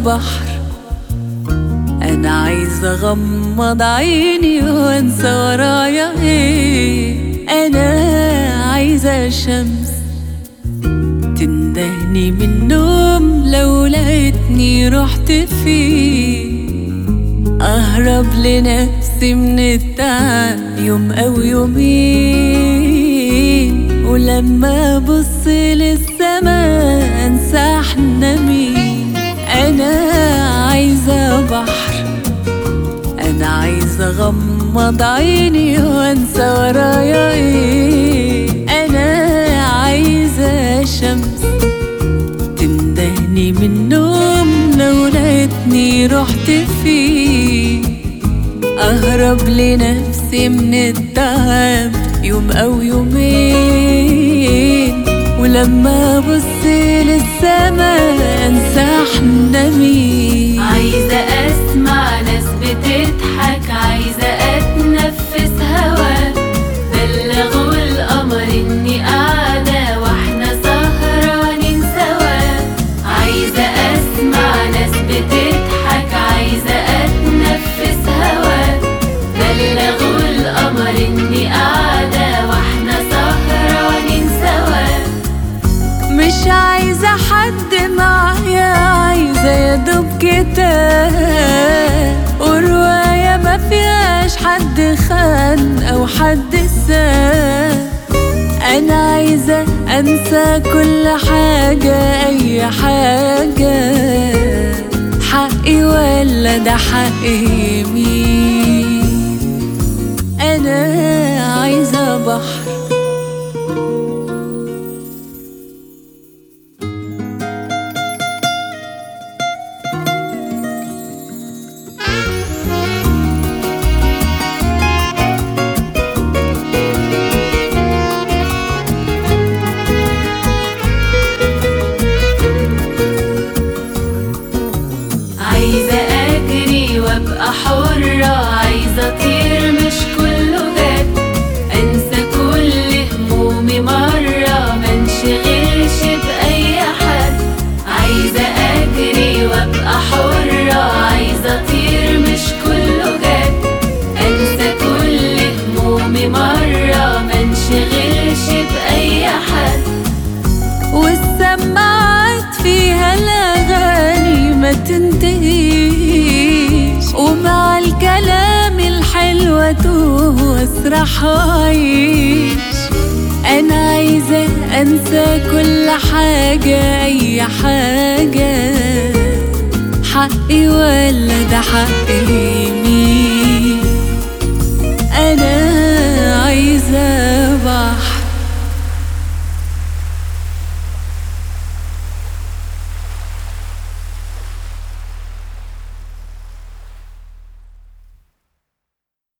بحر انا عايزة اغمض عيني وانسى ورايا ايه انا عايزة شمس تندهني من النوم لو لقيتني رحت فيه اهرب لنفسي من التعب يوم او يومين ولما ابص للسما انسى احنا مين انا عايزة بحر انا عايزة اغمض عيني وانسى ورايا ايه انا عايزة شمس تندهني من النوم لو لقيتني رحت فيه اهرب لنفسي من التعب يوم او يومين ولما ابص للسما انسى احنا مين عايزة أسمع ناس بتضحك عايزة أتنفس هوا بلغوا القمر إني قاعدة وإحنا سهرانين سوا عايزة أسمع ناس بتضحك عايزة أتنفس هوا بلغوا القمر إني قاعدة وإحنا سهرانين سوا مش عايزة حد معايا عايزة يا دوب كتاب ورواية ما فيهاش حد خان أو حد ساب أنا عايزة أنسى كل حاجة أي حاجة حقي ولا ده حق مين أنا عايزة بحر عايزة أجري وأبقى حرة عايزة أطير مش كله جد أنسى كل همومي مرة منشغلش بأي حد عايزة أجري وأبقى حرة عايزة أطير مش كله جد أنسى كل همومي مرة منشغلش بأي حد والسماعات فيها الأغاني ما تنتهيش ومع الكلام الحلو أتوه وأسرح وأعيش أنا عايزة أنسى كل حاجة أي حاجة حقي ولا ده حقي